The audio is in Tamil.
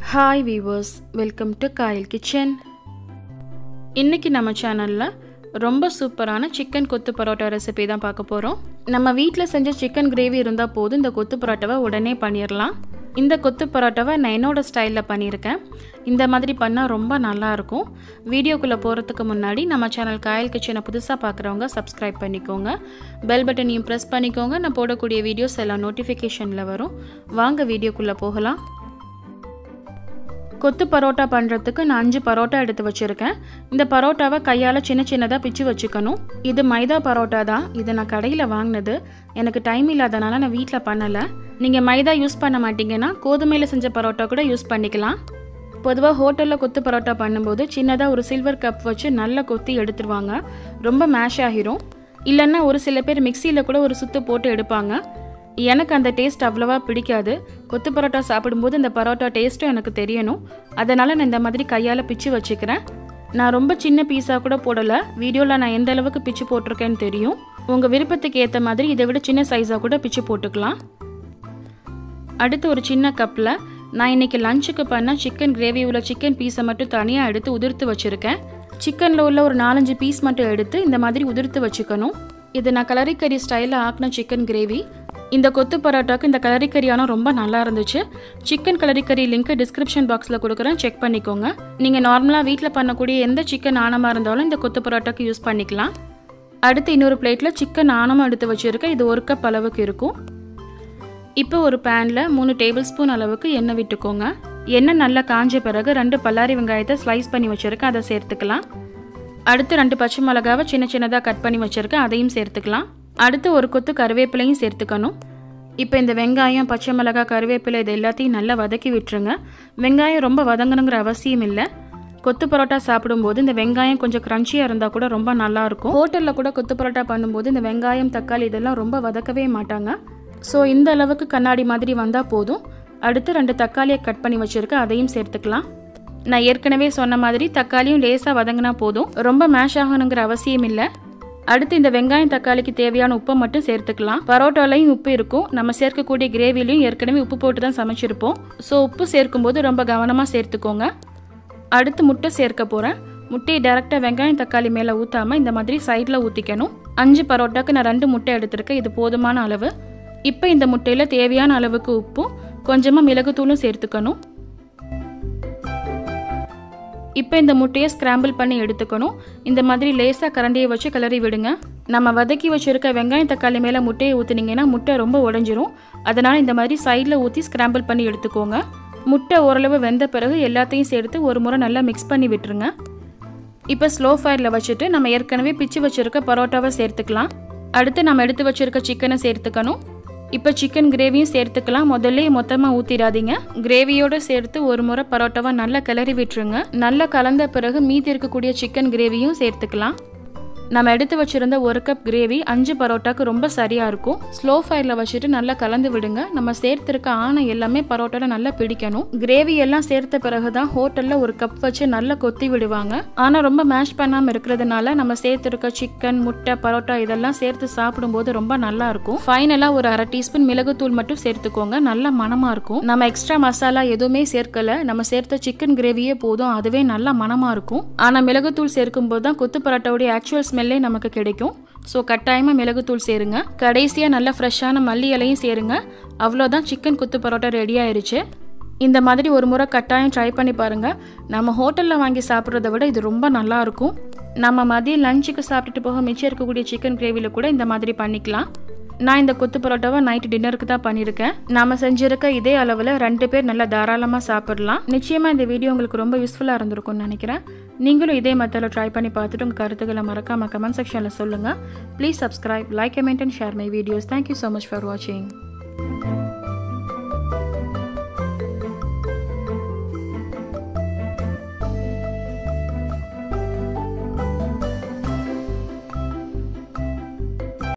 hi viewers welcome to Kayal kitchen இன்னைக்கு நம்ம சேனலில் ரொம்ப சூப்பரான சிக்கன் கொத்து பரோட்டா ரெசிபி தான் பார்க்க போகிறோம் நம்ம வீட்டில் செஞ்ச சிக்கன் கிரேவி இருந்தால் போதும் இந்த கொத்து பரோட்டாவை உடனே பண்ணிடலாம் இந்த கொத்து பரோட்டாவை நான் என்னோட ஸ்டைலில் பண்ணியிருக்கேன் இந்த மாதிரி பண்ணால் ரொம்ப நல்லாயிருக்கும் வீடியோக்குள்ளே போகிறதுக்கு முன்னாடி நம்ம சேனல் காயல் கிச்சனை புதுசாக பார்க்குறவங்க சப்ஸ்கிரைப் பண்ணிக்கோங்க பெல் பட்டனையும் ப்ரெஸ் பண்ணிக்கோங்க நான் போடக்கூடிய வீடியோஸ் எல்லாம் நோட்டிஃபிகேஷனில் வரும் வாங்க வீடியோக்குள்ளே போகலாம் கொத்து பரோட்டா பண்ணுறதுக்கு நான் அஞ்சு பரோட்டா எடுத்து வச்சுருக்கேன் இந்த பரோட்டாவை கையால் சின்ன சின்னதாக பிச்சு வச்சுக்கணும் இது மைதா பரோட்டா தான் இது நான் கடையில் வாங்கினது எனக்கு டைம் இல்லாதனால நான் வீட்டில் பண்ணலை நீங்கள் மைதா யூஸ் பண்ண மாட்டீங்கன்னா கோதுமையில் செஞ்ச பரோட்டா கூட யூஸ் பண்ணிக்கலாம் பொதுவாக ஹோட்டலில் கொத்து பரோட்டா பண்ணும்போது சின்னதாக ஒரு சில்வர் கப் வச்சு நல்லா கொத்தி எடுத்துருவாங்க ரொம்ப மேஷ் ஆகிரும் இல்லைன்னா ஒரு சில பேர் மிக்சியில் கூட ஒரு சுத்து போட்டு எடுப்பாங்க எனக்கு அந்த டேஸ்ட் அவ்வளோவா பிடிக்காது கொத்து பரோட்டா சாப்பிடும்போது இந்த பரோட்டா டேஸ்ட்டும் எனக்கு தெரியணும் அதனால் நான் இந்த மாதிரி கையால் பிச்சு வச்சுக்கிறேன் நான் ரொம்ப சின்ன பீஸாக கூட போடலை வீடியோவில் நான் எந்த அளவுக்கு பிச்சு போட்டிருக்கேன்னு தெரியும் உங்கள் விருப்பத்துக்கு ஏற்ற மாதிரி இதை விட சின்ன சைஸாக கூட பிச்சு போட்டுக்கலாம் அடுத்து ஒரு சின்ன கப்பில் நான் இன்றைக்கி லஞ்சுக்கு பண்ண சிக்கன் கிரேவி உள்ள சிக்கன் பீஸை மட்டும் தனியாக எடுத்து உதிர்த்து வச்சுருக்கேன் சிக்கனில் உள்ள ஒரு நாலஞ்சு பீஸ் மட்டும் எடுத்து இந்த மாதிரி உதிர்த்து வச்சுக்கணும் இது நான் கலரிக்கறி ஸ்டைலில் ஆக்கின சிக்கன் கிரேவி இந்த கொத்து பரோட்டாக்கு இந்த கலரிக்கறியானம் ரொம்ப நல்லா இருந்துச்சு சிக்கன் கலரிக்கறி லிங்க் டிஸ்கிரிப்ஷன் பாக்ஸில் கொடுக்குறேன் செக் பண்ணிக்கோங்க நீங்கள் நார்மலாக வீட்டில் பண்ணக்கூடிய எந்த சிக்கன் ஆனமாக இருந்தாலும் இந்த கொத்து பரோட்டாக்கு யூஸ் பண்ணிக்கலாம் அடுத்து இன்னொரு பிளேட்டில் சிக்கன் ஆனமும் எடுத்து வச்சுருக்கேன் இது ஒரு கப் அளவுக்கு இருக்கும் இப்போ ஒரு பேனில் மூணு டேபிள் ஸ்பூன் அளவுக்கு எண்ணெய் விட்டுக்கோங்க எண்ணெய் நல்லா காஞ்ச பிறகு ரெண்டு பல்லாரி வெங்காயத்தை ஸ்லைஸ் பண்ணி வச்சுருக்கேன் அதை சேர்த்துக்கலாம் அடுத்து ரெண்டு பச்சை மிளகாவை சின்ன சின்னதாக கட் பண்ணி வச்சுருக்கேன் அதையும் சேர்த்துக்கலாம் அடுத்து ஒரு கொத்து கருவேப்பிலையும் சேர்த்துக்கணும் இப்போ இந்த வெங்காயம் பச்சை மிளகாய் கருவேப்பிலை இது எல்லாத்தையும் நல்லா வதக்கி விட்டுருங்க வெங்காயம் ரொம்ப வதங்கணுங்கிற அவசியம் இல்லை கொத்து பரோட்டா சாப்பிடும்போது இந்த வெங்காயம் கொஞ்சம் க்ரன்ச்சியாக இருந்தால் கூட ரொம்ப நல்லாயிருக்கும் ஹோட்டலில் கூட கொத்து பரோட்டா பண்ணும்போது இந்த வெங்காயம் தக்காளி இதெல்லாம் ரொம்ப வதக்கவே மாட்டாங்க ஸோ இந்த அளவுக்கு கண்ணாடி மாதிரி வந்தால் போதும் அடுத்து ரெண்டு தக்காளியை கட் பண்ணி வச்சுருக்கேன் அதையும் சேர்த்துக்கலாம் நான் ஏற்கனவே சொன்ன மாதிரி தக்காளியும் லேசாக வதங்கினா போதும் ரொம்ப மேஷ் ஆகணுங்கிற அவசியம் இல்லை அடுத்து இந்த வெங்காயம் தக்காளிக்கு தேவையான உப்பை மட்டும் சேர்த்துக்கலாம் பரோட்டாலையும் உப்பு இருக்கும் நம்ம சேர்க்கக்கூடிய கிரேவிலையும் ஏற்கனவே உப்பு போட்டு தான் சமைச்சிருப்போம் ஸோ உப்பு சேர்க்கும்போது ரொம்ப கவனமாக சேர்த்துக்கோங்க அடுத்து முட்டை சேர்க்க போகிறேன் முட்டையை டேரெக்டாக வெங்காயம் தக்காளி மேலே ஊற்றாமல் இந்த மாதிரி சைடில் ஊற்றிக்கணும் அஞ்சு பரோட்டாக்கு நான் ரெண்டு முட்டை எடுத்திருக்கேன் இது போதுமான அளவு இப்போ இந்த முட்டையில் தேவையான அளவுக்கு உப்பும் கொஞ்சமாக மிளகுத்தூளும் சேர்த்துக்கணும் இப்போ இந்த முட்டையை ஸ்க்ராம்பிள் பண்ணி எடுத்துக்கணும் இந்த மாதிரி லேசாக கரண்டியை வச்சு கிளறி விடுங்க நம்ம வதக்கி வச்சுருக்க வெங்காயம் தக்காளி மேலே முட்டையை ஊற்றுனீங்கன்னா முட்டை ரொம்ப உடஞ்சிரும் அதனால் இந்த மாதிரி சைடில் ஊற்றி ஸ்க்ராம்பிள் பண்ணி எடுத்துக்கோங்க முட்டை ஓரளவு வெந்த பிறகு எல்லாத்தையும் சேர்த்து ஒரு முறை நல்லா மிக்ஸ் பண்ணி விட்டுருங்க இப்போ ஸ்லோ ஃபயரில் வச்சுட்டு நம்ம ஏற்கனவே பிச்சு வச்சுருக்க பரோட்டாவை சேர்த்துக்கலாம் அடுத்து நம்ம எடுத்து வச்சுருக்க சிக்கனை சேர்த்துக்கணும் இப்போ சிக்கன் கிரேவியும் சேர்த்துக்கலாம் முதல்ல மொத்தமாக ஊற்றிடாதீங்க கிரேவியோடு சேர்த்து ஒரு முறை பரோட்டாவை நல்லா கிளறி விட்டுருங்க நல்லா கலந்த பிறகு மீதி இருக்கக்கூடிய சிக்கன் கிரேவியும் சேர்த்துக்கலாம் நம்ம எடுத்து வச்சுருந்த ஒரு கப் கிரேவி அஞ்சு பரோட்டாக்கு ரொம்ப சரியாக இருக்கும் ஸ்லோ ஃபயரில் வச்சுட்டு நல்லா கலந்து விடுங்க நம்ம சேர்த்துருக்க ஆணை எல்லாமே பரோட்டாவில் நல்லா பிடிக்கணும் கிரேவி எல்லாம் சேர்த்த பிறகு தான் ஹோட்டலில் ஒரு கப் வச்சு நல்லா கொத்தி விடுவாங்க ஆனால் ரொம்ப மேஷ் பண்ணாமல் இருக்கிறதுனால நம்ம சேர்த்துருக்க சிக்கன் முட்டை பரோட்டா இதெல்லாம் சேர்த்து சாப்பிடும்போது ரொம்ப நல்லா இருக்கும் ஃபைனலாக ஒரு அரை டீஸ்பூன் மிளகுத்தூள் மட்டும் சேர்த்துக்கோங்க நல்ல மனமாக இருக்கும் நம்ம எக்ஸ்ட்ரா மசாலா எதுவுமே சேர்க்கல நம்ம சேர்த்த சிக்கன் கிரேவியே போதும் அதுவே நல்ல மனமாக இருக்கும் ஆனால் மிளகுத்தூள் சேர்க்கும்போது தான் கொத்து பரோட்டாவுடைய ஆக்சுவல் ஸ்மெல்லே நமக்கு கிடைக்கும் ஸோ கட்டாயமாக மிளகுத்தூள் சேருங்க கடைசியாக நல்ல ஃப்ரெஷ்ஷான மல்லி இலையும் சேருங்க அவ்வளோதான் சிக்கன் குத்து பரோட்டா ரெடி ஆயிருச்சு இந்த மாதிரி ஒரு முறை கட்டாயம் ட்ரை பண்ணி பாருங்கள் நம்ம ஹோட்டலில் வாங்கி சாப்பிட்றத விட இது ரொம்ப நல்லாயிருக்கும் நம்ம மதியம் லஞ்சுக்கு சாப்பிட்டுட்டு போக மிச்சம் இருக்கக்கூடிய சிக்கன் கிரேவியில் கூட இந்த மாதிரி பண்ணிக்கலாம் நான் இந்த கொத்து பரோட்டாவை நைட் டின்னருக்கு தான் பண்ணியிருக்கேன் நாம செஞ்சிருக்க இதே அளவில் ரெண்டு பேர் நல்லா தாராளமாக சாப்பிடலாம் நிச்சயமாக இந்த வீடியோ உங்களுக்கு ரொம்ப யூஸ்ஃபுல்லாக இருந்திருக்கும்னு நினைக்கிறேன் நீங்களும் இதே மெத்தடில் ட்ரை பண்ணி பார்த்துட்டு உங்கள் கருத்துக்களை மறக்காமல் கமெண்ட் செக்ஷனில் சொல்லுங்கள் please subscribe like comment and share my videos thank you so much for வாட்சிங்